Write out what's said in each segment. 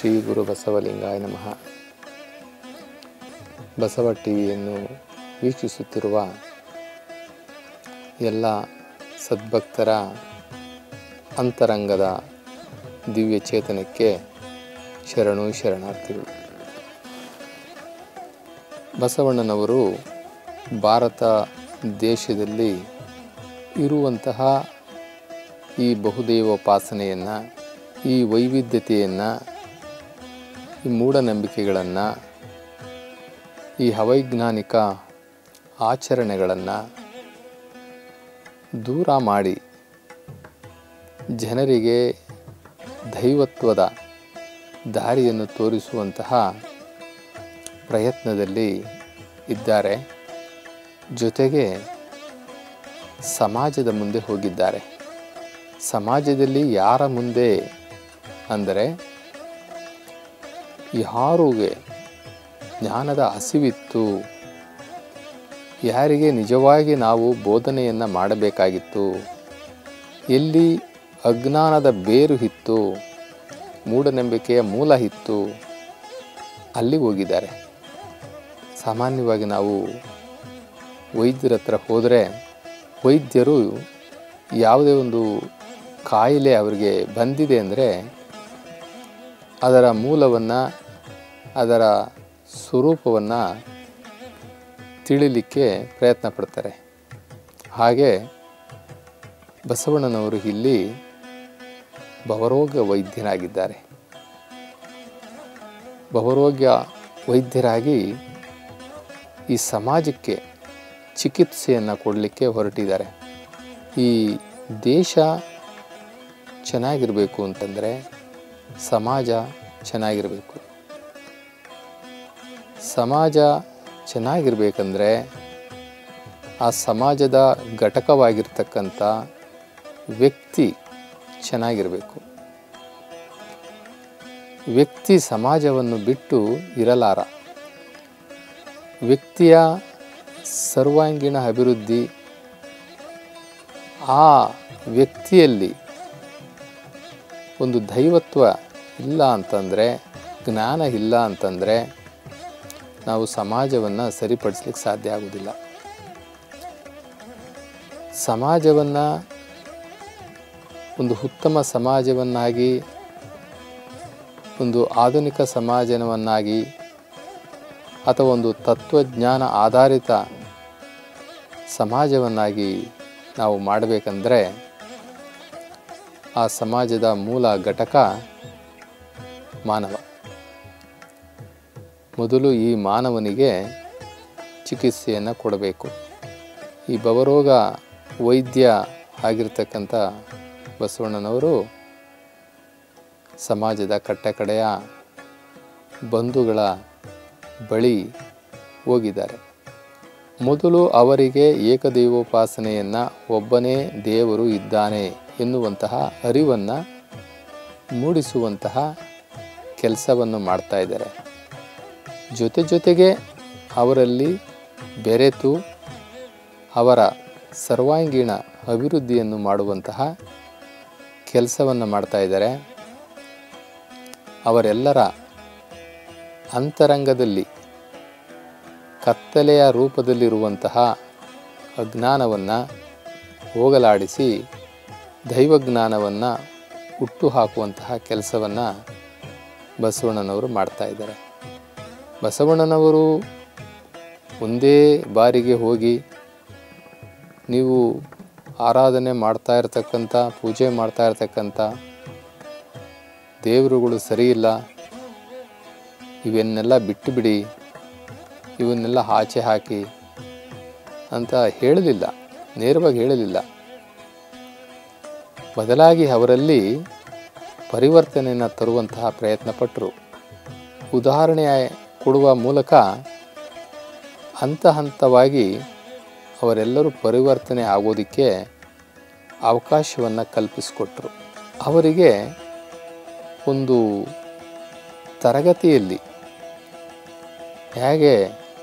ಶ್ರೀ ಗುರು ಬಸವಲಿಂಗಾಯ ನಮಃ ಬಸವ ಟಿವಿಯನ್ನು ವೀಕ್ಷಿಸುತ್ತಿರುವ ಎಲ್ಲ ಸದ್ಭಕ್ತರ ಅಂತರಂಗದ ದಿವ್ಯ ಚೇತನಕ್ಕೆ ಶರಣು ಶರಣಾರ್ಥಿಗಳು ಬಸವಣ್ಣನವರು ಭಾರತ ದೇಶದಲ್ಲಿ ಇರುವಂತಹ ಈ ಬಹುದೇವೋಪಾಸನೆಯನ್ನು ಈ ವೈವಿಧ್ಯತೆಯನ್ನು ಈ ಮೂಢನಂಬಿಕೆಗಳನ್ನು ಈ ಅವೈಜ್ಞಾನಿಕ ಆಚರಣೆಗಳನ್ನು ದೂರ ಮಾಡಿ ಜನರಿಗೆ ದೈವತ್ವದ ದಾರಿಯನ್ನು ತೋರಿಸುವಂತಹ ಪ್ರಯತ್ನದಲ್ಲಿ ಇದ್ದಾರೆ ಜೊತೆಗೆ ಸಮಾಜದ ಮುಂದೆ ಹೋಗಿದ್ದಾರೆ ಸಮಾಜದಲ್ಲಿ ಯಾರ ಮುಂದೆ ಅಂದರೆ ಯಾರಿಗೆ ಜ್ಞಾನದ ಹಸಿವಿತ್ತು ಯಾರಿಗೆ ನಿಜವಾಗಿ ನಾವು ಬೋಧನೆಯನ್ನು ಮಾಡಬೇಕಾಗಿತ್ತು ಎಲ್ಲಿ ಅಜ್ಞಾನದ ಬೇರು ಇತ್ತು ಮೂಢನಂಬಿಕೆಯ ಮೂಲ ಇತ್ತು ಅಲ್ಲಿ ಹೋಗಿದ್ದಾರೆ ಸಾಮಾನ್ಯವಾಗಿ ನಾವು ವೈದ್ಯರ ಹತ್ರ ಹೋದರೆ ವೈದ್ಯರು ಯಾವುದೇ ಒಂದು ಕಾಯಿಲೆ ಅವರಿಗೆ ಬಂದಿದೆ ಅಂದರೆ ಅದರ ಮೂಲವನ್ನು ಅದರ ಸ್ವರೂಪವನ್ನು ತಿಳಿಲಿಕ್ಕೆ ಪ್ರಯತ್ನ ಪಡ್ತಾರೆ ಹಾಗೆ ಬಸವಣ್ಣನವರು ಇಲ್ಲಿ ಭವರೋಗ ವೈದ್ಯರಾಗಿದ್ದಾರೆ ಭವರೋಗ್ಯ ವೈದ್ಯರಾಗಿ ಈ ಸಮಾಜಕ್ಕೆ ಚಿಕಿತ್ಸೆಯನ್ನು ಕೊಡಲಿಕ್ಕೆ ಹೊರಟಿದ್ದಾರೆ ಈ ದೇಶ ಚೆನ್ನಾಗಿರಬೇಕು ಅಂತಂದರೆ ಸಮಾಜ ಚೆನ್ನಾಗಿರಬೇಕು ಸಮಾಜ ಚೆನ್ನಾಗಿರ್ಬೇಕಂದ್ರೆ ಆ ಸಮಾಜದ ಘಟಕವಾಗಿರ್ತಕ್ಕಂಥ ವ್ಯಕ್ತಿ ಚೆನ್ನಾಗಿರಬೇಕು ವ್ಯಕ್ತಿ ಸಮಾಜವನ್ನು ಬಿಟ್ಟು ಇರಲಾರ ವ್ಯಕ್ತಿಯ ಸರ್ವಾಂಗೀಣ ಅಭಿವೃದ್ಧಿ ಆ ವ್ಯಕ್ತಿಯಲ್ಲಿ ಒಂದು ದೈವತ್ವ ಇಲ್ಲ ಅಂತಂದರೆ ಜ್ಞಾನ ಇಲ್ಲ ಅಂತಂದರೆ ನಾವು ಸಮಾಜವನ್ನು ಸರಿಪಡಿಸ್ಲಿಕ್ಕೆ ಸಾಧ್ಯ ಆಗೋದಿಲ್ಲ ಸಮಾಜವನ್ನು ಒಂದು ಉತ್ತಮ ಸಮಾಜವನ್ನಾಗಿ ಒಂದು ಆಧುನಿಕ ಸಮಾಜವನ್ನಾಗಿ ಅಥವಾ ಒಂದು ತತ್ವಜ್ಞಾನ ಆಧಾರಿತ ಸಮಾಜವನ್ನಾಗಿ ನಾವು ಮಾಡಬೇಕಂದ್ರೆ ಆ ಸಮಾಜದ ಮೂಲ ಘಟಕ ಮಾನವ ಮೊದಲು ಈ ಮಾನವನಿಗೆ ಚಿಕಿತ್ಸೆಯನ್ನು ಕೊಡಬೇಕು ಈ ಭವರೋಗ ವೈದ್ಯ ಆಗಿರ್ತಕ್ಕಂಥ ಬಸವಣ್ಣನವರು ಸಮಾಜದ ಕಟ್ಟಕಡೆಯ ಬಂಧುಗಳ ಬಳಿ ಹೋಗಿದ್ದಾರೆ ಮೊದಲು ಅವರಿಗೆ ಏಕದೈವೋಪಾಸನೆಯನ್ನು ಒಬ್ಬನೇ ದೇವರು ಇದ್ದಾನೆ ಎನ್ನುವಂತಹ ಅರಿವನ್ನು ಮೂಡಿಸುವಂತಹ ಕೆಲಸವನ್ನು ಮಾಡ್ತಾ ಇದ್ದಾರೆ ಜೊತೆ ಜೊತೆಗೆ ಅವರಲ್ಲಿ ಬೆರೆತು ಅವರ ಸರ್ವಾಂಗೀಣ ಅಭಿವೃದ್ಧಿಯನ್ನು ಮಾಡುವಂತಹ ಕೆಲಸವನ್ನು ಮಾಡ್ತಾ ಇದ್ದಾರೆ ಅವರೆಲ್ಲರ ಅಂತರಂಗದಲ್ಲಿ ಕತ್ತಲೆಯ ರೂಪದಲ್ಲಿರುವಂತಹ ಅಜ್ಞಾನವನ್ನು ಹೋಗಲಾಡಿಸಿ ದೈವಜ್ಞಾನವನ್ನು ಹುಟ್ಟು ಹಾಕುವಂತಹ ಕೆಲಸವನ್ನು ಬಸವಣ್ಣನವರು ಮಾಡ್ತಾ ಇದ್ದಾರೆ ಬಸವಣ್ಣನವರು ಒಂದೇ ಬಾರಿಗೆ ಹೋಗಿ ನೀವು ಆರಾಧನೆ ಮಾಡ್ತಾ ಇರತಕ್ಕಂಥ ಪೂಜೆ ಮಾಡ್ತಾ ಇರತಕ್ಕಂಥ ದೇವರುಗಳು ಸರಿಯಿಲ್ಲ ಇವನ್ನೆಲ್ಲ ಬಿಟ್ಟು ಬಿಡಿ ಇವನ್ನೆಲ್ಲ ಆಚೆ ಹಾಕಿ ಅಂತ ಹೇಳಲಿಲ್ಲ ನೇರವಾಗಿ ಹೇಳಲಿಲ್ಲ ಬದಲಾಗಿ ಅವರಲ್ಲಿ ಪರಿವರ್ತನೆಯನ್ನು ತರುವಂತಹ ಪ್ರಯತ್ನ ಪಟ್ಟರು ಉದಾಹರಣೆ ಕೊಡುವ ಮೂಲಕ ಹಂತ ಹಂತವಾಗಿ ಅವರೆಲ್ಲರೂ ಪರಿವರ್ತನೆ ಆಗೋದಕ್ಕೆ ಅವಕಾಶವನ್ನು ಕಲ್ಪಿಸಿಕೊಟ್ರು ಅವರಿಗೆ ಒಂದು ತರಗತಿಯಲ್ಲಿ ಹೇಗೆ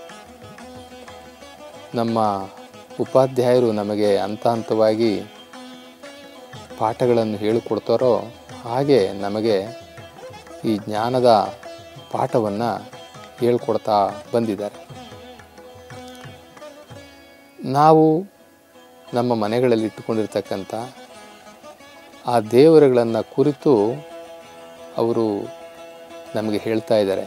ನಮ್ಮ ಉಪಾಧ್ಯಾಯರು ನಮಗೆ ಹಂತ ಹಂತವಾಗಿ ಪಾಠಗಳನ್ನು ಹೇಳಿಕೊಡ್ತಾರೋ ಹಾಗೆ ನಮಗೆ ಈ ಜ್ಞಾನದ ಪಾಠವನ್ನು ಹೇಳ್ಕೊಡ್ತಾ ಬಂದಿದ್ದಾರೆ ನಾವು ನಮ್ಮ ಮನೆಗಳಲ್ಲಿ ಇಟ್ಟುಕೊಂಡಿರ್ತಕ್ಕಂಥ ಆ ದೇವರುಗಳನ್ನು ಕುರಿತು ಅವರು ನಮಗೆ ಹೇಳ್ತಾ ಇದ್ದಾರೆ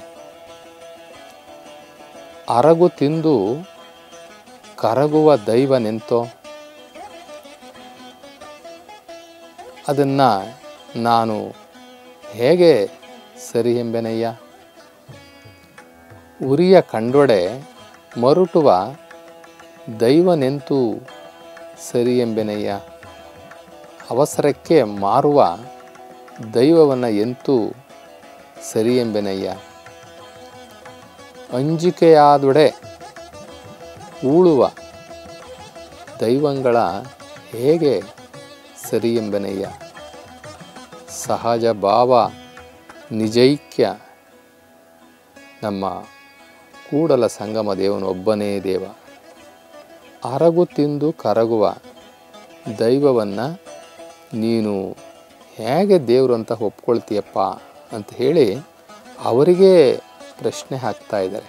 ಅರಗು ತಿಂದು ಕರಗುವ ದೈವ ನಿಂತೋ ಅದನ್ನು ನಾನು ಹೇಗೆ ಸರಿ ಎಂಬೆನಯ್ಯ ಉರಿಯ ಕಂಡೊಡೆ ಮರುಟುವ ದೈವನೆಂತೂ ಸರಿ ಎಂಬೆನಯ್ಯ ಅವಸರಕ್ಕೆ ಮಾರುವ ದೈವವನ್ನು ಎಂತೂ ಸರಿ ಎಂಬೆನಯ್ಯ ಅಂಜಿಕೆಯಾದೊಡೆ ಉಳುವ ದೈವಂಗಳ ಹೇಗೆ ಸರಿ ಎಂಬೆನಯ್ಯ ಸಹಜ ಭಾವ ನಿಜೈಕ್ಯ ನಮ್ಮ ಕೂಡಲ ಸಂಗಮ ದೇವನು ಒಬ್ಬನೇ ದೇವ ಅರಗು ತಿಂದು ಕರಗುವ ದೈವವನ್ನು ನೀನು ಹೇಗೆ ದೇವರು ಅಂತ ಒಪ್ಕೊಳ್ತೀಯಪ್ಪ ಅಂತ ಹೇಳಿ ಅವರಿಗೆ ಪ್ರಶ್ನೆ ಹಾಕ್ತಾ ಇದ್ದಾರೆ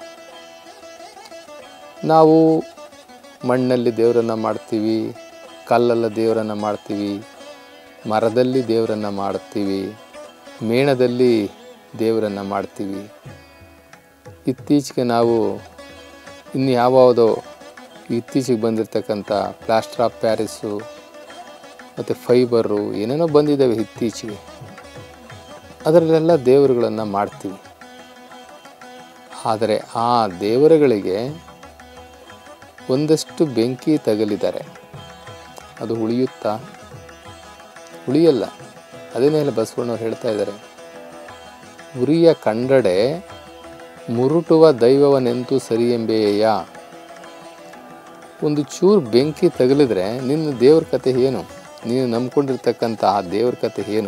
ನಾವು ಮಣ್ಣಲ್ಲಿ ದೇವರನ್ನು ಮಾಡ್ತೀವಿ ಕಲ್ಲಲ್ಲಿ ದೇವರನ್ನು ಮಾಡ್ತೀವಿ ಮರದಲ್ಲಿ ದೇವರನ್ನು ಮಾಡ್ತೀವಿ ಮೇಣದಲ್ಲಿ ದೇವರನ್ನು ಮಾಡ್ತೀವಿ ಇತ್ತೀಚೆಗೆ ನಾವು ಇನ್ನು ಯಾವ್ಯಾವುದೋ ಇತ್ತೀಚೆಗೆ ಬಂದಿರತಕ್ಕಂಥ ಪ್ಲಾಸ್ಟರ್ ಆಫ್ ಪ್ಯಾರಿಸ್ಸು ಮತ್ತು ಫೈಬರು ಏನೇನೋ ಬಂದಿದ್ದಾವೆ ಇತ್ತೀಚೆಗೆ ಅದರಲ್ಲೆಲ್ಲ ದೇವರುಗಳನ್ನು ಮಾಡ್ತೀವಿ ಆದರೆ ಆ ದೇವರುಗಳಿಗೆ ಒಂದಷ್ಟು ಬೆಂಕಿ ತಗಲಿದ್ದಾರೆ ಅದು ಉಳಿಯುತ್ತಾ ಉಳಿಯಲ್ಲ ಅದೇ ಮೇಲೆ ಬಸವಣ್ಣವ್ರು ಹೇಳ್ತಾ ಇದ್ದಾರೆ ಉರಿಯ ಕಂಡಡೆ ಮುರುಟುವ ದೈವವನೆಂತೂ ಸರಿ ಎಂಬೆಯ ಒಂದು ಚೂರು ಬೆಂಕಿ ತಗಲಿದ್ರೆ ನಿನ್ನ ದೇವ್ರ ಕತೆ ಏನು ನೀನು ನಂಬ್ಕೊಂಡಿರ್ತಕ್ಕಂಥ ಆ ದೇವ್ರ ಕತೆ ಏನು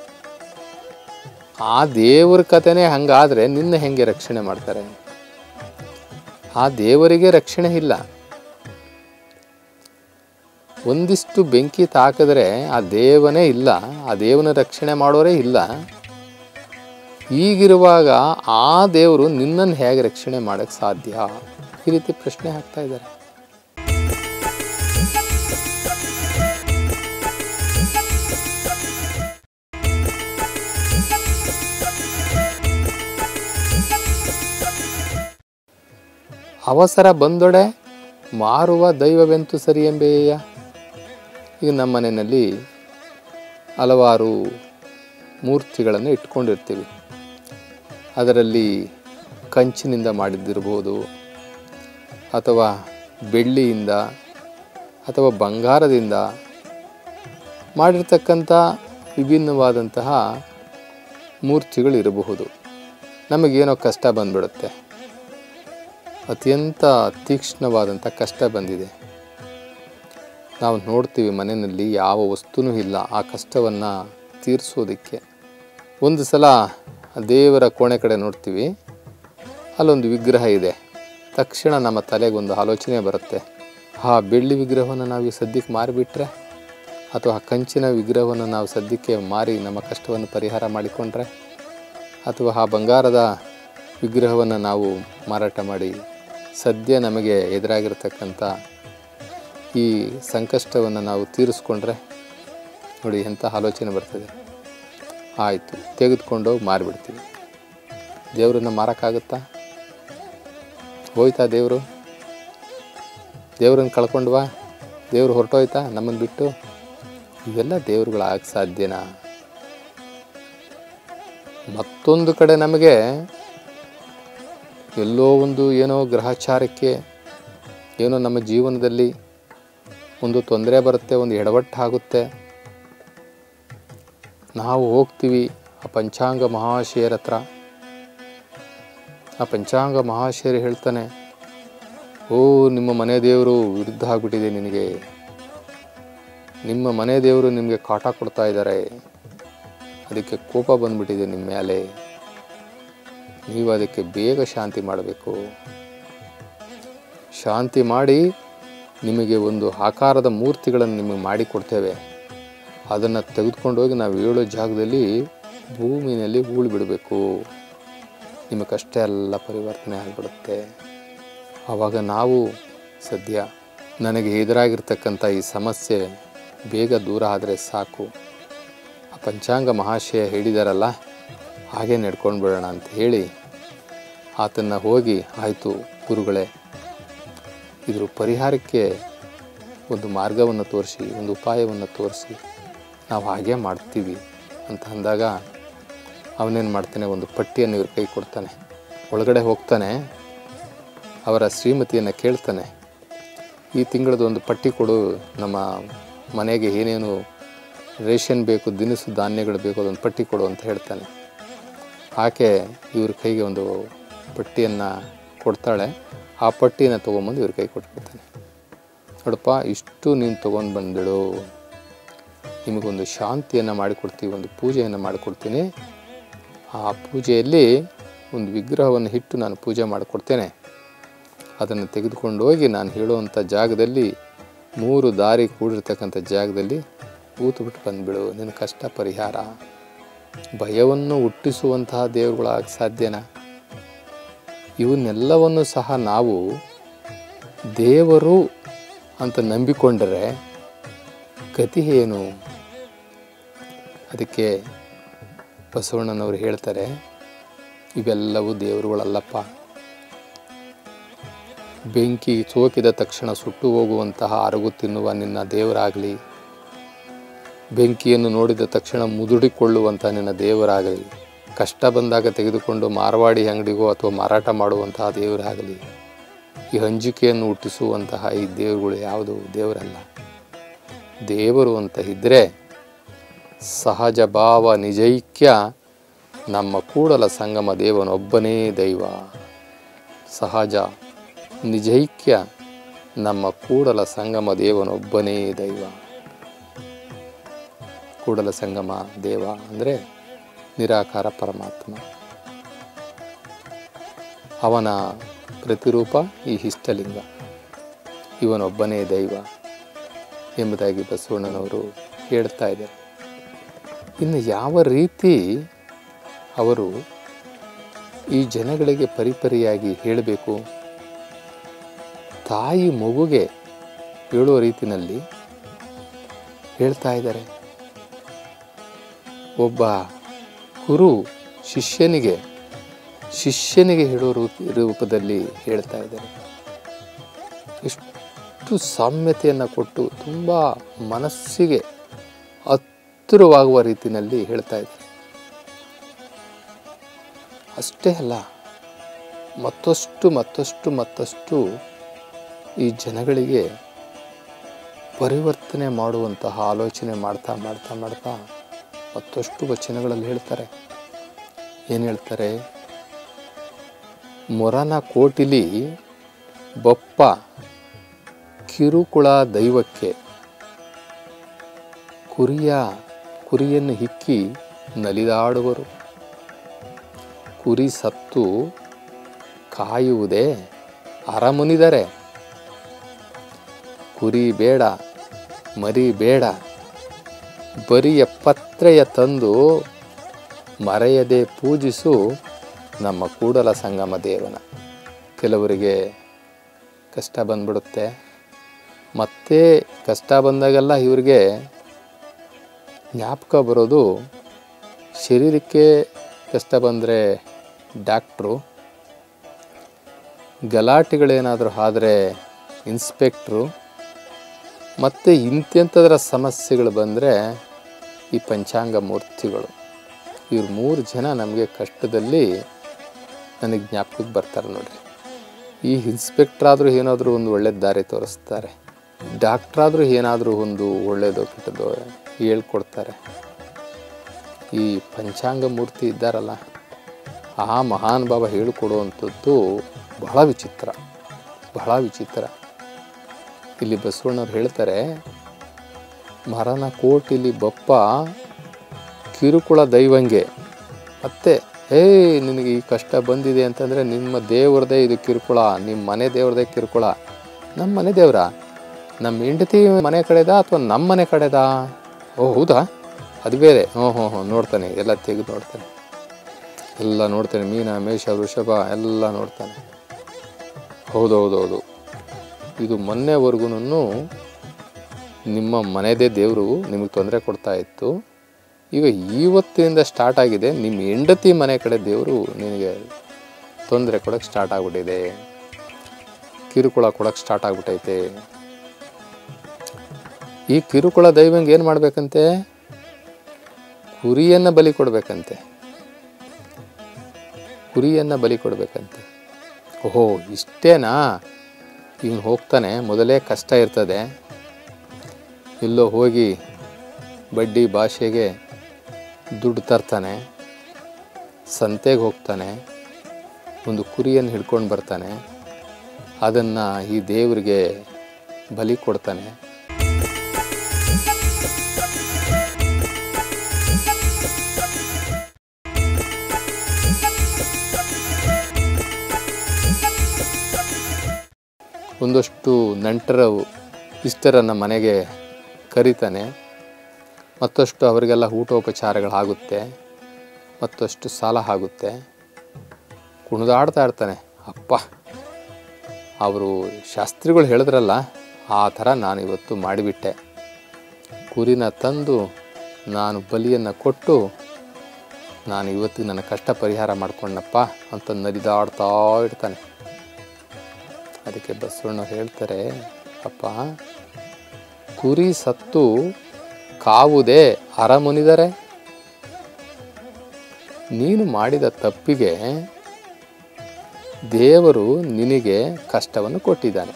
ಆ ದೇವ್ರ ಕತೆನೇ ಹಂಗಾದ್ರೆ ನಿನ್ನ ಹೆಂಗೆ ರಕ್ಷಣೆ ಮಾಡ್ತಾರೆ ಆ ದೇವರಿಗೆ ರಕ್ಷಣೆ ಇಲ್ಲ ಒಂದಿಷ್ಟು ಬೆಂಕಿ ತಾಕಿದ್ರೆ ಆ ದೇವನೇ ಇಲ್ಲ ಆ ದೇವನ ರಕ್ಷಣೆ ಮಾಡೋರೇ ಇಲ್ಲ ಈಗಿರುವಾಗ ಆ ದೇವರು ನಿನ್ನನ್ನು ಹೇಗೆ ರಕ್ಷಣೆ ಮಾಡೋಕ್ಕೆ ಸಾಧ್ಯ ಈ ರೀತಿ ಪ್ರಶ್ನೆ ಹಾಕ್ತಾ ಇದ್ದಾರೆ ಅವಸರ ಬಂದೊಡೆ ಮಾರುವ ದೈವವೆಂತು ಸರಿ ಎಂಬೆಯ ಈಗ ನಮ್ಮ ಮನೆಯಲ್ಲಿ ಹಲವಾರು ಮೂರ್ತಿಗಳನ್ನು ಇಟ್ಕೊಂಡಿರ್ತೀವಿ ಅದರಲ್ಲಿ ಕಂಚಿನಿಂದ ಮಾಡಿದ್ದಿರ್ಬೋದು ಅಥವಾ ಬೆಳ್ಳಿಯಿಂದ ಅಥವಾ ಬಂಗಾರದಿಂದ ಮಾಡಿರ್ತಕ್ಕಂಥ ವಿಭಿನ್ನವಾದಂತಹ ಮೂರ್ತಿಗಳಿರಬಹುದು ನಮಗೇನೋ ಕಷ್ಟ ಬಂದ್ಬಿಡುತ್ತೆ ಅತ್ಯಂತ ತೀಕ್ಷ್ಣವಾದಂಥ ಕಷ್ಟ ಬಂದಿದೆ ನಾವು ನೋಡ್ತೀವಿ ಮನೆಯಲ್ಲಿ ಯಾವ ವಸ್ತುನೂ ಇಲ್ಲ ಆ ಕಷ್ಟವನ್ನು ತೀರಿಸೋದಕ್ಕೆ ಒಂದು ಸಲ ದೇವರ ಕೋಣೆ ಕಡೆ ನೋಡ್ತೀವಿ ಅಲ್ಲೊಂದು ವಿಗ್ರಹ ಇದೆ ತಕ್ಷಣ ನಮ್ಮ ತಲೆಗೊಂದು ಆಲೋಚನೆ ಬರುತ್ತೆ ಆ ಬೆಳ್ಳಿ ವಿಗ್ರಹವನ್ನು ನಾವು ಈ ಸದ್ಯಕ್ಕೆ ಮಾರಿಬಿಟ್ರೆ ಅಥವಾ ಆ ಕಂಚಿನ ವಿಗ್ರಹವನ್ನು ನಾವು ಸದ್ಯಕ್ಕೆ ಮಾರಿ ನಮ್ಮ ಕಷ್ಟವನ್ನು ಪರಿಹಾರ ಮಾಡಿಕೊಂಡ್ರೆ ಅಥವಾ ಆ ಬಂಗಾರದ ವಿಗ್ರಹವನ್ನು ನಾವು ಮಾರಾಟ ಮಾಡಿ ಸದ್ಯ ನಮಗೆ ಎದುರಾಗಿರ್ತಕ್ಕಂಥ ಈ ಸಂಕಷ್ಟವನ್ನು ನಾವು ತೀರಿಸ್ಕೊಂಡ್ರೆ ನೋಡಿ ಎಂಥ ಆಲೋಚನೆ ಬರ್ತದೆ ಆಯಿತು ತೆಗೆದುಕೊಂಡೋಗಿ ಮಾರಿಬಿಡ್ತೀವಿ ದೇವರನ್ನು ಮಾರೋಕ್ಕಾಗುತ್ತಾ ಹೋಯ್ತಾ ದೇವರು ದೇವ್ರನ್ನ ಕಳ್ಕೊಂಡ್ವಾ ದೇವ್ರು ಹೊರಟೋಯ್ತಾ ನಮ್ಮನ್ನು ಬಿಟ್ಟು ಇವೆಲ್ಲ ದೇವ್ರುಗಳಾಗ ಸಾಧ್ಯನಾ ಮತ್ತೊಂದು ಕಡೆ ನಮಗೆ ಎಲ್ಲೋ ಒಂದು ಏನೋ ಗ್ರಹಚಾರಕ್ಕೆ ಏನೋ ನಮ್ಮ ಜೀವನದಲ್ಲಿ ಒಂದು ತೊಂದರೆ ಬರುತ್ತೆ ಒಂದು ಎಡವಟ್ಟು ಆಗುತ್ತೆ ನಾವು ಹೋಗ್ತೀವಿ ಆ ಪಂಚಾಂಗ ಮಹಾಶಯರ ಹತ್ರ ಆ ಪಂಚಾಂಗ ಮಹಾಶಯರು ಹೇಳ್ತಾನೆ ಓ ನಿಮ್ಮ ಮನೆ ದೇವರು ವಿರುದ್ಧ ಆಗಿಬಿಟ್ಟಿದೆ ನಿನಗೆ ನಿಮ್ಮ ಮನೆ ದೇವರು ನಿಮಗೆ ಕಾಟ ಕೊಡ್ತಾ ಇದ್ದಾರೆ ಅದಕ್ಕೆ ಕೋಪ ಬಂದ್ಬಿಟ್ಟಿದೆ ನಿಮ್ಮ ಮೇಲೆ ನೀವು ಅದಕ್ಕೆ ಬೇಗ ಶಾಂತಿ ಮಾಡಬೇಕು ಶಾಂತಿ ಮಾಡಿ ನಿಮಗೆ ಒಂದು ಆಕಾರದ ಮೂರ್ತಿಗಳನ್ನು ನಿಮಗೆ ಮಾಡಿಕೊಡ್ತೇವೆ ಅದನ್ನು ತೆಗೆದುಕೊಂಡೋಗಿ ನಾವು ಹೇಳೋ ಜಾಗದಲ್ಲಿ ಭೂಮಿನಲ್ಲಿ ಹೂಳು ಬಿಡಬೇಕು ನಿಮ್ಮ ಕಷ್ಟ ಎಲ್ಲ ಪರಿವರ್ತನೆ ಆಗಿಬಿಡುತ್ತೆ ಆವಾಗ ನಾವು ಸದ್ಯ ನನಗೆ ಎದುರಾಗಿರ್ತಕ್ಕಂಥ ಈ ಸಮಸ್ಯೆ ಬೇಗ ದೂರ ಆದರೆ ಸಾಕು ಆ ಪಂಚಾಂಗ ಮಹಾಶಯ ಹೇಳಿದಾರಲ್ಲ ಹಾಗೆ ನಡ್ಕೊಂಡು ಬಿಡೋಣ ಅಂತ ಹೇಳಿ ಆತನ್ನು ಹೋಗಿ ಆಯಿತು ಗುರುಗಳೇ ಇದ್ರ ಪರಿಹಾರಕ್ಕೆ ಒಂದು ಮಾರ್ಗವನ್ನು ತೋರಿಸಿ ಒಂದು ಉಪಾಯವನ್ನು ತೋರಿಸಿ ನಾವು ಹಾಗೆ ಮಾಡ್ತೀವಿ ಅಂತ ಅಂದಾಗ ಅವನೇನು ಮಾಡ್ತಾನೆ ಒಂದು ಪಟ್ಟಿಯನ್ನು ಇವ್ರ ಕೈ ಕೊಡ್ತಾನೆ ಒಳಗಡೆ ಹೋಗ್ತಾನೆ ಅವರ ಶ್ರೀಮತಿಯನ್ನು ಕೇಳ್ತಾನೆ ಈ ತಿಂಗಳದ್ದು ಒಂದು ಪಟ್ಟಿ ಕೊಡು ನಮ್ಮ ಮನೆಗೆ ಏನೇನು ರೇಷನ್ ಬೇಕು ದಿನಸು ಧಾನ್ಯಗಳು ಬೇಕು ಅದೊಂದು ಪಟ್ಟಿ ಕೊಡು ಅಂತ ಹೇಳ್ತಾನೆ ಆಕೆ ಇವ್ರ ಕೈಗೆ ಒಂದು ಪಟ್ಟಿಯನ್ನು ಕೊಡ್ತಾಳೆ ಆ ಪಟ್ಟಿಯನ್ನು ತೊಗೊಂಬಂದು ಇವ್ರ ಕೈ ಕೊಟ್ಬಿಡ್ತಾನೆ ನೋಡಪ್ಪ ಇಷ್ಟು ನೀನು ತೊಗೊಂಡು ಬಂದಿಡು ನಿಮಗೊಂದು ಶಾಂತಿಯನ್ನು ಮಾಡಿಕೊಡ್ತೀವಿ ಒಂದು ಪೂಜೆಯನ್ನು ಮಾಡಿಕೊಡ್ತೀನಿ ಆ ಪೂಜೆಯಲ್ಲಿ ಒಂದು ವಿಗ್ರಹವನ್ನು ಇಟ್ಟು ನಾನು ಪೂಜೆ ಮಾಡಿಕೊಡ್ತೇನೆ ಅದನ್ನು ತೆಗೆದುಕೊಂಡು ಹೋಗಿ ನಾನು ಹೇಳುವಂಥ ಜಾಗದಲ್ಲಿ ಮೂರು ದಾರಿ ಕೂಡಿರ್ತಕ್ಕಂಥ ಜಾಗದಲ್ಲಿ ಕೂತ್ಬಿಟ್ಟು ಬಂದುಬಿಡು ನಿನ್ನ ಕಷ್ಟ ಪರಿಹಾರ ಭಯವನ್ನು ಹುಟ್ಟಿಸುವಂತಹ ದೇವರುಗಳಾಗ ಸಾಧ್ಯನಾ ಇವನ್ನೆಲ್ಲವನ್ನು ಸಹ ನಾವು ದೇವರು ಅಂತ ನಂಬಿಕೊಂಡರೆ ಗತಿ ಏನು ಅದಕ್ಕೆ ಬಸವಣ್ಣನವರು ಹೇಳ್ತಾರೆ ಇವೆಲ್ಲವೂ ದೇವರುಗಳಲ್ಲಪ್ಪ ಬೆಂಕಿ ಸೋಕಿದ ತಕ್ಷಣ ಸುಟ್ಟು ಹೋಗುವಂತಹ ಅರಗು ತಿನ್ನುವ ನಿನ್ನ ದೇವರಾಗಲಿ ಬೆಂಕಿಯನ್ನು ನೋಡಿದ ತಕ್ಷಣ ಮುದುಡಿಕೊಳ್ಳುವಂಥ ನಿನ್ನ ದೇವರಾಗಲಿ ಕಷ್ಟ ಬಂದಾಗ ತೆಗೆದುಕೊಂಡು ಮಾರವಾಡಿ ಅಂಗಡಿಗೋ ಅಥವಾ ಮಾರಾಟ ಮಾಡುವಂತಹ ದೇವರಾಗಲಿ ಈ ಹಂಜಿಕೆಯನ್ನು ಹುಟ್ಟಿಸುವಂತಹ ಈ ದೇವರುಗಳು ಯಾವುದು ದೇವರಲ್ಲ ದೇವರು ಅಂತ ಇದ್ದರೆ ಸಹಜ ಭಾವ ನಿಜೈಕ್ಯ ನಮ್ಮ ಕೂಡಲ ಸಂಗಮ ದೇವನೊಬ್ಬನೇ ದೈವ ಸಹಜ ನಿಜೈಕ್ಯ ನಮ್ಮ ಕೂಡಲ ಸಂಗಮ ದೇವನೊಬ್ಬನೇ ದೈವ ಕೂಡಲ ಸಂಗಮ ದೇವ ಅಂದರೆ ನಿರಾಕಾರ ಪರಮಾತ್ಮ ಅವನ ಪ್ರತಿರೂಪ ಈ ಇಷ್ಟಲಿಂಗ ಇವನೊಬ್ಬನೇ ದೈವ ಎಂಬುದಾಗಿ ಬಸವಣ್ಣನವರು ಹೇಳ್ತಾ ಇದ್ದಾರೆ ಇನ್ನು ಯಾವ ರೀತಿ ಅವರು ಈ ಜನಗಳಿಗೆ ಪರಿಪರಿಯಾಗಿ ಹೇಳಬೇಕು ತಾಯಿ ಮಗುಗೆ ಹೇಳುವ ರೀತಿನಲ್ಲಿ ಹೇಳ್ತಾ ಇದ್ದಾರೆ ಒಬ್ಬ ಗುರು ಶಿಷ್ಯನಿಗೆ ಶಿಷ್ಯನಿಗೆ ಹೇಳುವ ರೂಪ- ರೂಪದಲ್ಲಿ ಹೇಳ್ತಾ ಇದ್ದಾರೆ ಎಷ್ಟು ಸಾಮ್ಯತೆಯನ್ನು ಕೊಟ್ಟು ತುಂಬ ಮನಸ್ಸಿಗೆ ಹತ್ತಿರವಾಗುವ ರೀತಿಯಲ್ಲಿ ಹೇಳ್ತಾ ಇದ್ದಾರೆ ಅಷ್ಟೇ ಅಲ್ಲ ಮತ್ತಷ್ಟು ಮತ್ತಷ್ಟು ಮತ್ತಷ್ಟು ಈ ಜನಗಳಿಗೆ ಪರಿವರ್ತನೆ ಮಾಡುವಂತಹ ಆಲೋಚನೆ ಮಾಡ್ತಾ ಮಾಡ್ತಾ ಮಾಡ್ತಾ ಮತ್ತಷ್ಟು ವಚನಗಳಲ್ಲಿ ಹೇಳ್ತಾರೆ ಏನು ಹೇಳ್ತಾರೆ ಮೊರನ ಕೋಟಿಲಿ ಬಪ್ಪ ಕಿರುಕುಳ ದೈವಕ್ಕೆ ಕುರಿಯ ಕುರಿಯನ್ನು ಹಿಕ್ಕಿ ನಲಿದಾಡುವರು ಕುರಿ ಸತ್ತು ಕಾಯುವುದೇ ಅರಮುನಿದರೆ ಕುರಿ ಬೇಡ ಮರಿ ಬೇಡ ಬರಿಯ ಪತ್ರೆಯ ತಂದು ಮರೆಯದೆ ಪೂಜಿಸು ನಮ್ಮ ಕೂಡಲ ಸಂಗಮ ದೇವನ ಕೆಲವರಿಗೆ ಕಷ್ಟ ಬಂದ್ಬಿಡುತ್ತೆ ಮತ್ತೆ ಕಷ್ಟ ಬಂದಾಗೆಲ್ಲ ಇವರಿಗೆ ಜ್ಞಾಪಕ ಬರೋದು ಶರೀರಕ್ಕೆ ಕಷ್ಟ ಬಂದರೆ ಡಾಕ್ಟ್ರು ಗಲಾಟೆಗಳೇನಾದರೂ ಆದರೆ ಇನ್ಸ್ಪೆಕ್ಟ್ರು ಮತ್ತು ಇಂತೆಂಥದ್ರ ಸಮಸ್ಯೆಗಳು ಬಂದರೆ ಈ ಪಂಚಾಂಗ ಮೂರ್ತಿಗಳು ಇವ್ರು ಮೂರು ಜನ ನಮಗೆ ಕಷ್ಟದಲ್ಲಿ ನನಗೆ ಜ್ಞಾಪಕಕ್ಕೆ ಬರ್ತಾರೆ ನೋಡ್ರಿ ಈ ಇನ್ಸ್ಪೆಕ್ಟ್ರಾದರೂ ಏನಾದರೂ ಒಂದು ಒಳ್ಳೆ ದಾರಿ ತೋರಿಸ್ತಾರೆ ಡಾಕ್ಟ್ರಾದರೂ ಏನಾದರೂ ಒಂದು ಒಳ್ಳೆಯದೋ ಕೆಟ್ಟದೋ ಹೇಳ್ಕೊಡ್ತಾರೆ ಈ ಪಂಚಾಂಗ ಮೂರ್ತಿ ಇದ್ದಾರಲ್ಲ ಆ ಮಹಾನ್ ಭಾವ ಹೇಳಿಕೊಡುವಂಥದ್ದು ಬಹಳ ವಿಚಿತ್ರ ಬಹಳ ವಿಚಿತ್ರ ಇಲ್ಲಿ ಬಸವಣ್ಣವ್ರು ಹೇಳ್ತಾರೆ ಮರನ ಕೋಟಿಲಿ ಬಪ್ಪ ಕಿರುಕುಳ ದೈವಂಗೆ ಮತ್ತೆ ಹೇ ನಿನಗೆ ಈ ಕಷ್ಟ ಬಂದಿದೆ ಅಂತಂದರೆ ನಿಮ್ಮ ದೇವ್ರದೇ ಇದು ಕಿರುಕುಳ ನಿಮ್ಮ ಮನೆ ದೇವ್ರದೇ ಕಿರುಕುಳ ನಮ್ಮ ಮನೆ ದೇವ್ರ ನಮ್ಮ ಹೆಂಡತಿ ಮನೆ ಕಡೆದಾ ಅಥವಾ ನಮ್ಮ ಮನೆ ಕಡೆದಾ ಓ ಹೌದಾ ಅದು ಬೇರೆ ಹ್ಞೂ ಹ್ಞೂ ಹ್ಞೂ ನೋಡ್ತಾನೆ ಎಲ್ಲ ತೆಗೆದು ನೋಡ್ತಾನೆ ಎಲ್ಲ ನೋಡ್ತಾನೆ ಮೀನ ಮೇಷ ವೃಷಭ ಎಲ್ಲ ನೋಡ್ತಾನೆ ಹೌದೌದೌದು ಇದು ಮೊನ್ನೆವರೆಗೂ ನಿಮ್ಮ ಮನೆಯದೇ ದೇವರು ನಿಮಗೆ ತೊಂದರೆ ಕೊಡ್ತಾ ಇತ್ತು ಈಗ ಇವತ್ತಿನಿಂದ ಸ್ಟಾರ್ಟ್ ಆಗಿದೆ ನಿಮ್ಮ ಹೆಂಡತಿ ಮನೆ ಕಡೆ ದೇವರು ನಿನಗೆ ತೊಂದರೆ ಕೊಡೋಕ್ಕೆ ಸ್ಟಾರ್ಟ್ ಆಗ್ಬಿಟ್ಟಿದೆ ಕಿರುಕುಳ ಕೊಡೋಕ್ಕೆ ಸ್ಟಾರ್ಟ್ ಆಗ್ಬಿಟ್ಟೈತೆ ಈ ಕಿರುಕುಳ ದೈವಂಗೆ ಏನು ಮಾಡಬೇಕಂತೆ ಕುರಿಯನ್ನು ಬಲಿ ಕೊಡಬೇಕಂತೆ ಕುರಿಯನ್ನು ಬಲಿ ಕೊಡಬೇಕಂತೆ ಓಹೋ ಇಷ್ಟೇನಾ ಇವನು ಹೋಗ್ತಾನೆ ಮೊದಲೇ ಕಷ್ಟ ಇರ್ತದೆ ಎಲ್ಲೋ ಹೋಗಿ ಬಡ್ಡಿ ಭಾಷೆಗೆ ದುಡ್ಡು ತರ್ತಾನೆ ಸಂತೆಗೆ ಹೋಗ್ತಾನೆ ಒಂದು ಕುರಿಯನ್ನು ಹಿಡ್ಕೊಂಡು ಬರ್ತಾನೆ ಅದನ್ನು ಈ ದೇವರಿಗೆ ಬಲಿ ಕೊಡ್ತಾನೆ ಒಂದಷ್ಟು ನಂಟರ ಇಷ್ಟರನ್ನು ಮನೆಗೆ ಕರೀತಾನೆ ಮತ್ತಷ್ಟು ಅವರಿಗೆಲ್ಲ ಊಟೋಪಚಾರಗಳಾಗುತ್ತೆ ಮತ್ತಷ್ಟು ಸಾಲ ಆಗುತ್ತೆ ಕುಣಿದಾಡ್ತಾ ಇರ್ತಾನೆ ಅಪ್ಪ ಅವರು ಶಾಸ್ತ್ರಿಗಳು ಹೇಳಿದ್ರಲ್ಲ ಆ ಥರ ನಾನು ಇವತ್ತು ಮಾಡಿಬಿಟ್ಟೆ ಕುರಿನ ತಂದು ನಾನು ಬಲಿಯನ್ನು ಕೊಟ್ಟು ನಾನು ಇವತ್ತು ನನ್ನ ಕಷ್ಟ ಪರಿಹಾರ ಮಾಡ್ಕೊಂಡಪ್ಪ ಅಂತ ನಲಿದಾಡ್ತಾ ಇರ್ತಾನೆ ಅದಕ್ಕೆ ಬಸವಣ್ಣವ್ರು ಹೇಳ್ತಾರೆ ಅಪ್ಪ ಕುರಿ ಸತ್ತು ಕಾವುದೇ ಅರ ಮುನಿದರೆ ನೀನು ಮಾಡಿದ ತಪ್ಪಿಗೆ ದೇವರು ನಿನಗೆ ಕಷ್ಟವನ್ನು ಕೊಟ್ಟಿದ್ದಾನೆ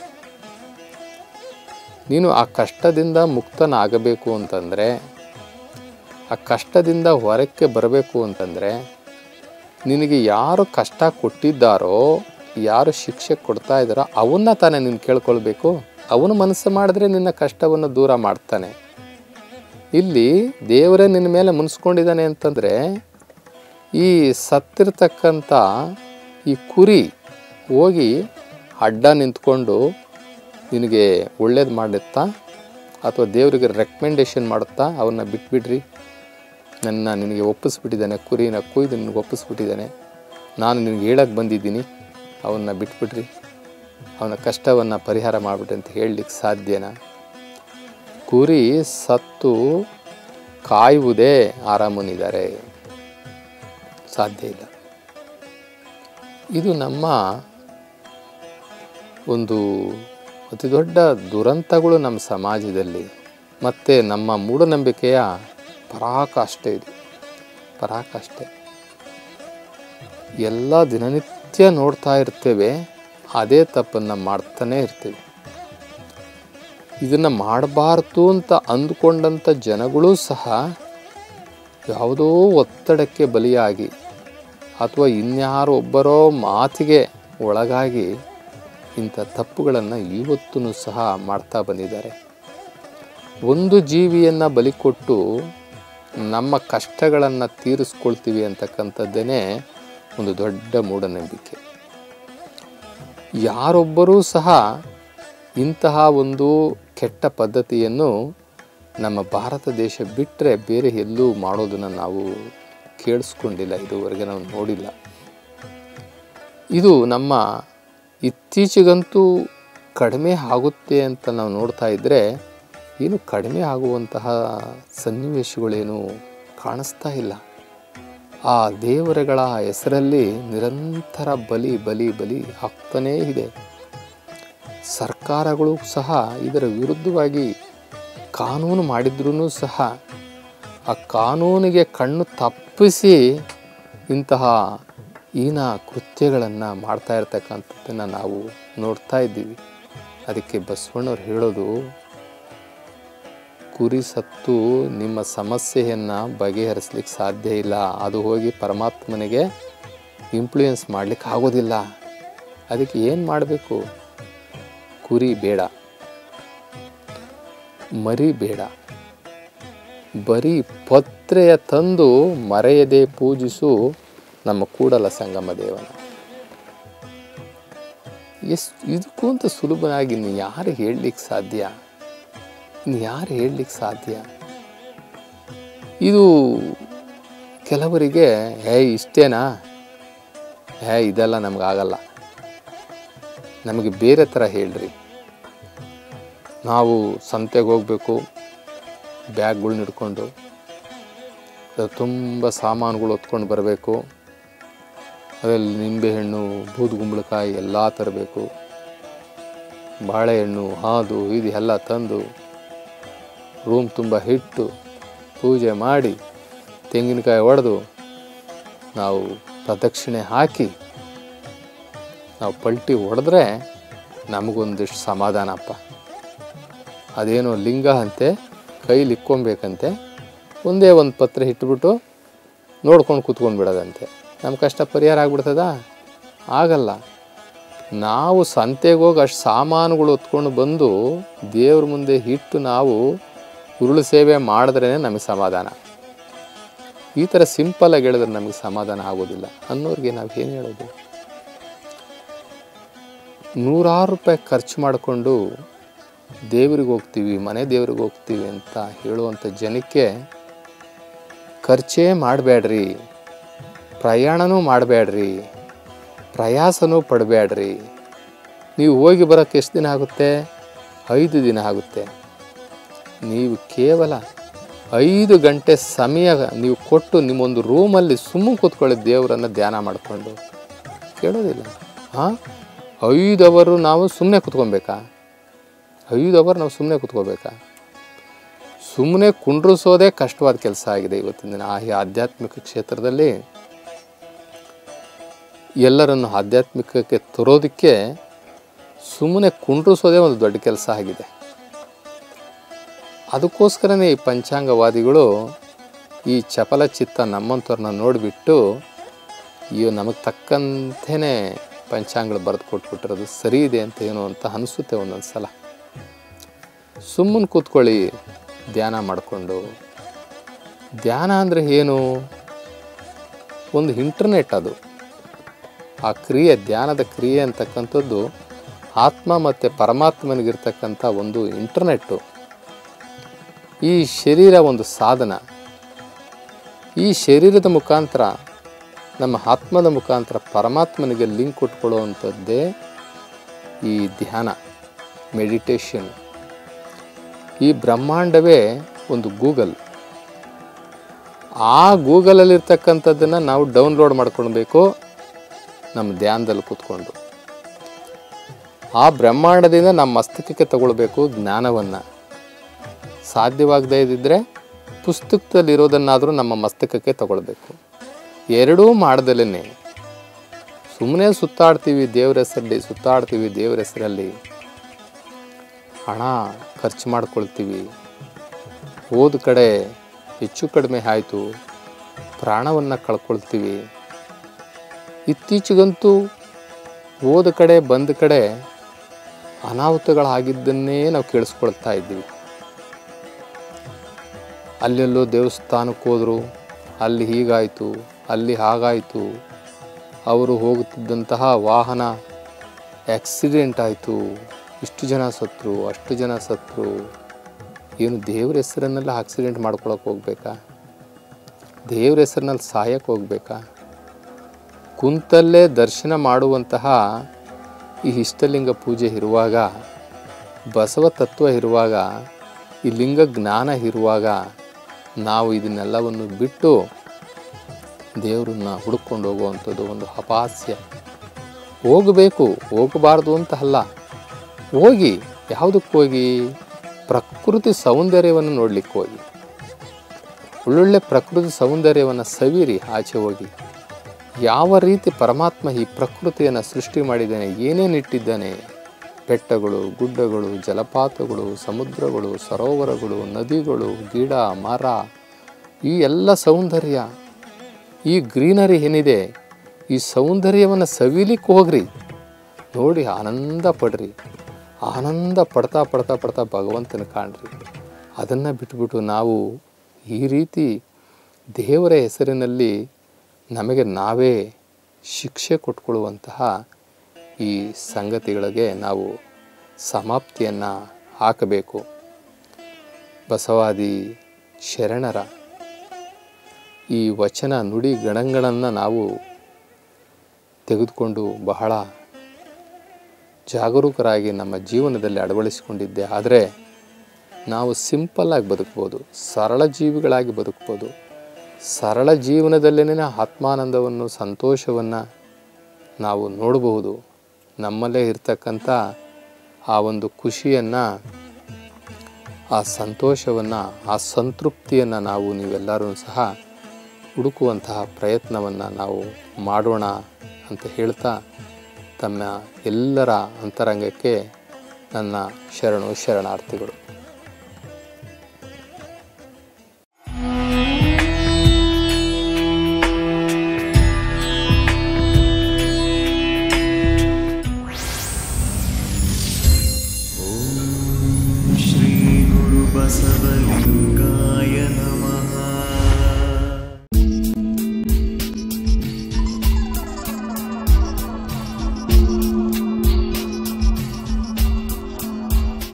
ನೀನು ಆ ಕಷ್ಟದಿಂದ ಮುಕ್ತನಾಗಬೇಕು ಅಂತಂದರೆ ಆ ಕಷ್ಟದಿಂದ ಹೊರಕ್ಕೆ ಬರಬೇಕು ಅಂತಂದರೆ ನಿನಗೆ ಯಾರು ಕಷ್ಟ ಕೊಟ್ಟಿದ್ದಾರೋ ಯಾರು ಶಿಕ್ಷೆ ಕೊಡ್ತಾ ಇದ್ದಾರೋ ಅವನ್ನ ತಾನೇ ನೀನು ಕೇಳ್ಕೊಳ್ಬೇಕು ಅವನು ಮನಸ್ಸು ಮಾಡಿದ್ರೆ ನಿನ್ನ ಕಷ್ಟವನ್ನು ದೂರ ಮಾಡ್ತಾನೆ ಇಲ್ಲಿ ದೇವರೇ ನಿನ್ನ ಮೇಲೆ ಮುನ್ಸ್ಕೊಂಡಿದ್ದಾನೆ ಅಂತಂದರೆ ಈ ಸತ್ತಿರ್ತಕ್ಕಂಥ ಈ ಕುರಿ ಹೋಗಿ ಅಡ್ಡ ನಿಂತ್ಕೊಂಡು ನಿನಗೆ ಒಳ್ಳೇದು ಮಾಡುತ್ತಾ ಅಥವಾ ದೇವರಿಗೆ ರೆಕಮೆಂಡೇಷನ್ ಮಾಡುತ್ತಾ ಅವನ್ನ ಬಿಟ್ಬಿಡ್ರಿ ನನ್ನ ನಿನಗೆ ಒಪ್ಪಿಸ್ಬಿಟ್ಟಿದ್ದಾನೆ ಕುರಿನ ಕುಯ್ದು ನಿನಗೆ ಒಪ್ಪಿಸ್ಬಿಟ್ಟಿದ್ದಾನೆ ನಾನು ನಿನಗೆ ಹೇಳಕ್ಕೆ ಬಂದಿದ್ದೀನಿ ಅವನ್ನ ಬಿಟ್ಬಿಡ್ರಿ ಅವನ ಕಷ್ಟವನ್ನು ಪರಿಹಾರ ಮಾಡಿಬಿಟ್ರಿ ಅಂತ ಹೇಳಲಿಕ್ಕೆ ಸಾಧ್ಯನಾ ಕುರಿ ಸತ್ತು ಕಾಯುವುದೇ ಆರಾಮನಿದ್ದಾರೆ ಸಾಧ್ಯ ಇಲ್ಲ ಇದು ನಮ್ಮ ಒಂದು ಅತಿ ದೊಡ್ಡ ದುರಂತಗಳು ನಮ್ಮ ಸಮಾಜದಲ್ಲಿ ಮತ್ತು ನಮ್ಮ ಮೂಢನಂಬಿಕೆಯ ಪರಾಕಾಷ್ಠೆ ಇದು ಪರಾಕಾಷ್ಠೆ ಎಲ್ಲ ದಿನನಿತ್ಯ ನೋಡ್ತಾ ಇರ್ತೇವೆ ಅದೇ ತಪ್ಪನ್ನು ಮಾಡ್ತಾನೆ ಇರ್ತೀವಿ ಇದನ್ನು ಮಾಡಬಾರ್ದು ಅಂತ ಅಂದುಕೊಂಡಂಥ ಜನಗಳೂ ಸಹ ಯಾವುದೋ ಒತ್ತಡಕ್ಕೆ ಬಲಿಯಾಗಿ ಅಥವಾ ಇನ್ಯಾರೋ ಒಬ್ಬರೋ ಮಾತಿಗೆ ಒಳಗಾಗಿ ಇಂಥ ತಪ್ಪುಗಳನ್ನು ಇವತ್ತೂ ಸಹ ಮಾಡ್ತಾ ಬಂದಿದ್ದಾರೆ ಒಂದು ಜೀವಿಯನ್ನು ಬಲಿ ಕೊಟ್ಟು ನಮ್ಮ ಕಷ್ಟಗಳನ್ನು ತೀರಿಸ್ಕೊಳ್ತೀವಿ ಅಂತಕ್ಕಂಥದ್ದೇ ಒಂದು ದೊಡ್ಡ ಮೂಢನಂಬಿಕೆ ಯಾರೊಬ್ಬರೂ ಸಹ ಇಂತಹ ಒಂದು ಕೆಟ್ಟ ಪದ್ಧತಿಯನ್ನು ನಮ್ಮ ಭಾರತ ದೇಶ ಬಿಟ್ಟರೆ ಬೇರೆ ಎಲ್ಲೂ ಮಾಡೋದನ್ನು ನಾವು ಕೇಳಿಸ್ಕೊಂಡಿಲ್ಲ ಇದುವರೆಗೆ ನಾವು ನೋಡಿಲ್ಲ ಇದು ನಮ್ಮ ಇತ್ತೀಚೆಗಂತೂ ಕಡಿಮೆ ಆಗುತ್ತೆ ಅಂತ ನಾವು ನೋಡ್ತಾ ಇದ್ದರೆ ಏನು ಕಡಿಮೆ ಆಗುವಂತಹ ಸನ್ನಿವೇಶಗಳೇನು ಕಾಣಿಸ್ತಾ ಇಲ್ಲ ಆ ದೇವರುಗಳ ಹೆಸರಲ್ಲಿ ನಿರಂತರ ಬಲಿ ಬಲಿ ಬಲಿ ಆಗ್ತಾನೇ ಇದೆ ಸರ್ಕಾರಗಳು ಸಹ ಇದರ ವಿರುದ್ಧವಾಗಿ ಕಾನೂನು ಮಾಡಿದ್ರೂ ಸಹ ಆ ಕಾನೂನಿಗೆ ಕಣ್ಣು ತಪ್ಪಿಸಿ ಇಂತಹ ಹೀನ ಕೃತ್ಯಗಳನ್ನು ಮಾಡ್ತಾ ಇರ್ತಕ್ಕಂಥದ್ದನ್ನು ನಾವು ನೋಡ್ತಾ ಇದ್ದೀವಿ ಅದಕ್ಕೆ ಬಸವಣ್ಣವ್ರು ಹೇಳೋದು ಕುರಿ ಸತ್ತು ನಿಮ್ಮ ಸಮಸ್ಯೆಯನ್ನು ಬಗೆಹರಿಸ್ಲಿಕ್ಕೆ ಸಾಧ್ಯ ಇಲ್ಲ ಅದು ಹೋಗಿ ಪರಮಾತ್ಮನಿಗೆ ಇಂಪ್ಲೂಯೆನ್ಸ್ ಮಾಡಲಿಕ್ಕೆ ಆಗೋದಿಲ್ಲ ಅದಕ್ಕೆ ಏನು ಮಾಡಬೇಕು ಕುರಿ ಬೇಡ ಮರಿ ಬೇಡ ಬರೀ ಪತ್ರೆಯ ತಂದು ಮರೆಯದೆ ಪೂಜಿಸು ನಮ್ಮ ಕೂಡಲ ಸಂಗಮ ದೇವನ ಎಷ್ಟು ಇದಕ್ಕೂ ಅಂತ ಸುಲಭನಾಗಿ ಇನ್ನು ಯಾರು ಹೇಳಲಿಕ್ಕೆ ಸಾಧ್ಯ ಇನ್ನು ಯಾರು ಹೇಳಲಿಕ್ಕೆ ಸಾಧ್ಯ ಇದು ಕೆಲವರಿಗೆ ಹೇ ಇಷ್ಟೇನಾ ಹೇ ಇದೆಲ್ಲ ನಮಗಾಗಲ್ಲ ನಮಗೆ ಬೇರೆ ಥರ ಹೇಳ್ರಿ ನಾವು ಸಂತೆಗೆ ಹೋಗಬೇಕು ಬ್ಯಾಗ್ಗಳ್ನ ಹಿಡ್ಕೊಂಡು ತುಂಬ ಸಾಮಾನುಗಳು ಹೊತ್ಕೊಂಡು ಬರಬೇಕು ಅದರಲ್ಲಿ ನಿಂಬೆಹಣ್ಣು ಬೂದುಗುಂಬಳಕಾಯಿ ಎಲ್ಲ ತರಬೇಕು ಬಾಳೆಹಣ್ಣು ಹಾದು ಇದು ಎಲ್ಲ ತಂದು ರೂಮ್ ತುಂಬ ಹಿಟ್ಟು ಪೂಜೆ ಮಾಡಿ ತೆಂಗಿನಕಾಯಿ ಒಡೆದು ನಾವು ಪ್ರದಕ್ಷಿಣೆ ಹಾಕಿ ನಾವು ಪಲ್ಟಿ ಹೊಡೆದ್ರೆ ನಮಗೊಂದಿಷ್ಟು ಸಮಾಧಾನಪ್ಪ ಅದೇನೋ ಲಿಂಗ ಅಂತೆ ಕೈಲಿ ಇಕ್ಕೊಬೇಕಂತೆ ಒಂದೇ ಒಂದು ಪತ್ರ ಇಟ್ಬಿಟ್ಟು ನೋಡ್ಕೊಂಡು ಕೂತ್ಕೊಂಡು ಬಿಡೋದಂತೆ ನಮ್ಮ ಕಷ್ಟ ಪರಿಹಾರ ಆಗ್ಬಿಡ್ತದ ಆಗಲ್ಲ ನಾವು ಸಂತೆಗೆ ಹೋಗಿ ಅಷ್ಟು ಸಾಮಾನುಗಳು ಹೊತ್ಕೊಂಡು ಬಂದು ದೇವ್ರ ಮುಂದೆ ಇಟ್ಟು ನಾವು ಉರುಳು ಸೇವೆ ಮಾಡಿದ್ರೇ ನಮಗೆ ಸಮಾಧಾನ ಈ ಥರ ಸಿಂಪಲಾಗಿ ಹೇಳಿದ್ರೆ ನಮಗೆ ಸಮಾಧಾನ ಆಗೋದಿಲ್ಲ ಅನ್ನೋರಿಗೆ ನಾವು ಏನು ಹೇಳೋದು ನೂರಾರು ರೂಪಾಯಿ ಖರ್ಚು ಮಾಡಿಕೊಂಡು ದೇವ್ರಿಗೆ ಹೋಗ್ತೀವಿ ಮನೆ ದೇವ್ರಿಗೆ ಹೋಗ್ತೀವಿ ಅಂತ ಹೇಳುವಂಥ ಜನಕ್ಕೆ ಖರ್ಚೇ ಮಾಡಬೇಡ್ರಿ ಪ್ರಯಾಣನೂ ಮಾಡಬೇಡ್ರಿ ಪ್ರಯಾಸನೂ ಪಡಬೇಡ್ರಿ ನೀವು ಹೋಗಿ ಬರೋಕ್ಕೆ ಎಷ್ಟು ದಿನ ಆಗುತ್ತೆ ಐದು ದಿನ ಆಗುತ್ತೆ ನೀವು ಕೇವಲ ಐದು ಗಂಟೆ ಸಮಯ ನೀವು ಕೊಟ್ಟು ನಿಮ್ಮೊಂದು ರೂಮಲ್ಲಿ ಸುಮ್ಮನೆ ಕೂತ್ಕೊಳ್ಳಿ ದೇವರನ್ನು ಧ್ಯಾನ ಮಾಡಿಕೊಂಡು ಕೇಳೋದಿಲ್ಲ ಹಾಂ ಐದು ಅವರು ನಾವು ಸುಮ್ಮನೆ ಕೂತ್ಕೊಬೇಕಾ ಐದು ಅವರ್ ನಾವು ಸುಮ್ಮನೆ ಕೂತ್ಕೋಬೇಕಾ ಸುಮ್ಮನೆ ಕುಂಡ್ರಿಸೋದೇ ಕಷ್ಟವಾದ ಕೆಲಸ ಆಗಿದೆ ಇವತ್ತಿನ ದಿನ ಆ ಈ ಆಧ್ಯಾತ್ಮಿಕ ಕ್ಷೇತ್ರದಲ್ಲಿ ಎಲ್ಲರನ್ನು ಆಧ್ಯಾತ್ಮಿಕಕ್ಕೆ ತರೋದಕ್ಕೆ ಸುಮ್ಮನೆ ಕುಂಡ್ರಿಸೋದೇ ಒಂದು ದೊಡ್ಡ ಕೆಲಸ ಆಗಿದೆ ಅದಕ್ಕೋಸ್ಕರನೇ ಈ ಪಂಚಾಂಗವಾದಿಗಳು ಈ ಚಪಲ ಚಿತ್ತ ನಮ್ಮಂಥವ್ರನ್ನ ನೋಡಿಬಿಟ್ಟು ಇವು ನಮಗೆ ತಕ್ಕಂತೆಯೇ ಪಂಚಾಂಗಗಳು ಬರೆದು ಕೊಟ್ಬಿಟ್ಟಿರೋದು ಸರಿ ಇದೆ ಅಂತ ಏನು ಅಂತ ಅನಿಸುತ್ತೆ ಒಂದೊಂದು ಸಲ ಸುಮ್ಮನೆ ಕೂತ್ಕೊಳ್ಳಿ ಧ್ಯಾನ ಮಾಡಿಕೊಂಡು ಧ್ಯಾನ ಅಂದರೆ ಏನು ಒಂದು ಇಂಟರ್ನೆಟ್ ಅದು ಆ ಕ್ರಿಯೆ ಧ್ಯಾನದ ಕ್ರಿಯೆ ಅಂತಕ್ಕಂಥದ್ದು ಆತ್ಮ ಮತ್ತು ಪರಮಾತ್ಮನಿಗಿರ್ತಕ್ಕಂಥ ಒಂದು ಇಂಟರ್ನೆಟ್ಟು ಈ ಶರೀರ ಒಂದು ಸಾಧನ ಈ ಶರೀರದ ಮುಖಾಂತರ ನಮ್ಮ ಆತ್ಮದ ಮುಖಾಂತರ ಪರಮಾತ್ಮನಿಗೆ ಲಿಂಕ್ ಕೊಟ್ಕೊಳ್ಳುವಂಥದ್ದೇ ಈ ಧ್ಯಾನ ಮೆಡಿಟೇಷನ್ ಈ ಬ್ರಹ್ಮಾಂಡವೇ ಒಂದು ಗೂಗಲ್ ಆ ಗೂಗಲಲ್ಲಿರ್ತಕ್ಕಂಥದ್ದನ್ನು ನಾವು ಡೌನ್ಲೋಡ್ ಮಾಡ್ಕೊಳ್ಬೇಕು ನಮ್ಮ ಧ್ಯಾನದಲ್ಲಿ ಕೂತ್ಕೊಂಡು ಆ ಬ್ರಹ್ಮಾಂಡದಿಂದ ನಮ್ಮ ಮಸ್ತಕಕ್ಕೆ ತಗೊಳ್ಬೇಕು ಜ್ಞಾನವನ್ನು ಸಾಧ್ಯವಾಗದೇ ಇದ್ದಿದ್ರೆ ಪುಸ್ತಕದಲ್ಲಿರೋದನ್ನಾದರೂ ನಮ್ಮ ಮಸ್ತಕಕ್ಕೆ ತಗೊಳ್ಬೇಕು ಎರಡೂ ಮಾಡ್ದಲೇ ಸುಮ್ಮನೆ ಸುತ್ತಾಡ್ತೀವಿ ದೇವ್ರ ಹೆಸರಲ್ಲಿ ಸುತ್ತಾಡ್ತೀವಿ ದೇವ್ರ ಹೆಸರಲ್ಲಿ ಹಣ ಖರ್ಚು ಮಾಡ್ಕೊಳ್ತೀವಿ ಹೋದ ಕಡೆ ಹೆಚ್ಚು ಕಡಿಮೆ ಆಯಿತು ಪ್ರಾಣವನ್ನು ಕಳ್ಕೊಳ್ತೀವಿ ಇತ್ತೀಚೆಗಂತೂ ಹೋದ ಕಡೆ ಬಂದ ಕಡೆ ಅನಾಹುತಗಳಾಗಿದ್ದನ್ನೇ ನಾವು ಕೇಳಿಸ್ಕೊಳ್ತಾ ಇದ್ದೀವಿ ಅಲ್ಲೆಲ್ಲೋ ದೇವಸ್ಥಾನಕ್ಕೆ ಹೋದರು ಅಲ್ಲಿ ಹೀಗಾಯಿತು ಅಲ್ಲಿ ಹಾಗಾಯಿತು ಅವರು ಹೋಗುತ್ತಿದ್ದಂತಹ ವಾಹನ ಆಕ್ಸಿಡೆಂಟ್ ಆಯಿತು ಇಷ್ಟು ಜನ ಸತ್ರು ಅಷ್ಟು ಜನ ಸತ್ರು ಏನು ದೇವ್ರ ಹೆಸರನ್ನೆಲ್ಲ ಆಕ್ಸಿಡೆಂಟ್ ಮಾಡ್ಕೊಳಕ್ಕೆ ಹೋಗ್ಬೇಕಾ ದೇವ್ರ ಹೆಸರಿನಲ್ಲಿ ಸಾಯಕ್ಕೆ ಹೋಗ್ಬೇಕಾ ಕುಂತಲ್ಲೇ ದರ್ಶನ ಮಾಡುವಂತಹ ಈ ಇಷ್ಟಲಿಂಗ ಪೂಜೆ ಇರುವಾಗ ಬಸವ ತತ್ವ ಇರುವಾಗ ಈ ಲಿಂಗ ಜ್ಞಾನ ಇರುವಾಗ ನಾವು ಇದನ್ನೆಲ್ಲವನ್ನು ಬಿಟ್ಟು ದೇವರನ್ನ ಹುಡುಕೊಂಡು ಹೋಗುವಂಥದ್ದು ಒಂದು ಅಪಾಸ್ಯ ಹೋಗಬೇಕು ಹೋಗಬಾರ್ದು ಅಂತ ಅಲ್ಲ ಹೋಗಿ ಯಾವುದಕ್ಕೆ ಹೋಗಿ ಪ್ರಕೃತಿ ಸೌಂದರ್ಯವನ್ನು ನೋಡ್ಲಿಕ್ಕೆ ಹೋಗಿ ಒಳ್ಳೊಳ್ಳೆ ಪ್ರಕೃತಿ ಸೌಂದರ್ಯವನ್ನು ಸವಿರಿ ಆಚೆ ಹೋಗಿ ಯಾವ ರೀತಿ ಪರಮಾತ್ಮ ಈ ಪ್ರಕೃತಿಯನ್ನು ಸೃಷ್ಟಿ ಮಾಡಿದ್ದಾನೆ ಏನೇನು ಇಟ್ಟಿದ್ದಾನೆ ಬೆಟ್ಟಗಳು ಗುಡ್ಡಗಳು ಜಲಪಾತಗಳು ಸಮುದ್ರಗಳು ಸರೋವರಗಳು ನದಿಗಳು ಗಿಡ ಮರ ಈ ಎಲ್ಲ ಸೌಂದರ್ಯ ಈ ಗ್ರೀನರಿ ಏನಿದೆ ಈ ಸೌಂದರ್ಯವನ್ನು ಸವಿಲಿಕ್ಕೆ ಹೋಗ್ರಿ ನೋಡಿ ಆನಂದ ಪಡ್ರಿ ಆನಂದ ಪಡ್ತಾ ಪಡ್ತಾ ಪಡ್ತಾ ಭಗವಂತನ ಕಾಣ್ರಿ ಅದನ್ನು ಬಿಟ್ಬಿಟ್ಟು ನಾವು ಈ ರೀತಿ ದೇವರ ಹೆಸರಿನಲ್ಲಿ ನಮಗೆ ನಾವೇ ಶಿಕ್ಷೆ ಕೊಟ್ಕೊಳ್ಳುವಂತಹ ಈ ಸಂಗತಿಗಳಿಗೆ ನಾವು ಸಮಾಪ್ತಿಯನ್ನು ಹಾಕಬೇಕು ಬಸವಾದಿ ಶರಣರ ಈ ವಚನ ನುಡಿ ಗಣಗಳನ್ನು ನಾವು ತೆಗೆದುಕೊಂಡು ಬಹಳ ಜಾಗರೂಕರಾಗಿ ನಮ್ಮ ಜೀವನದಲ್ಲಿ ಅಳವಡಿಸಿಕೊಂಡಿದ್ದೆ ಆದರೆ ನಾವು ಸಿಂಪಲ್ಲಾಗಿ ಬದುಕ್ಬೋದು ಸರಳ ಜೀವಿಗಳಾಗಿ ಬದುಕ್ಬೋದು ಸರಳ ಜೀವನದಲ್ಲೇ ಆತ್ಮಾನಂದವನ್ನು ಸಂತೋಷವನ್ನು ನಾವು ನೋಡಬಹುದು ನಮ್ಮಲ್ಲೇ ಇರ್ತಕ್ಕಂಥ ಆ ಒಂದು ಖುಷಿಯನ್ನು ಆ ಸಂತೋಷವನ್ನು ಆ ಸಂತೃಪ್ತಿಯನ್ನು ನಾವು ನೀವೆಲ್ಲರೂ ಸಹ ಹುಡುಕುವಂತಹ ಪ್ರಯತ್ನವನ್ನು ನಾವು ಮಾಡೋಣ ಅಂತ ಹೇಳ್ತಾ ತಮ್ಮ ಎಲ್ಲರ ಅಂತರಂಗಕ್ಕೆ ನನ್ನ ಶರಣು ಶರಣಾರ್ಥಿಗಳು श्रीगुरुबसवलिङ्ग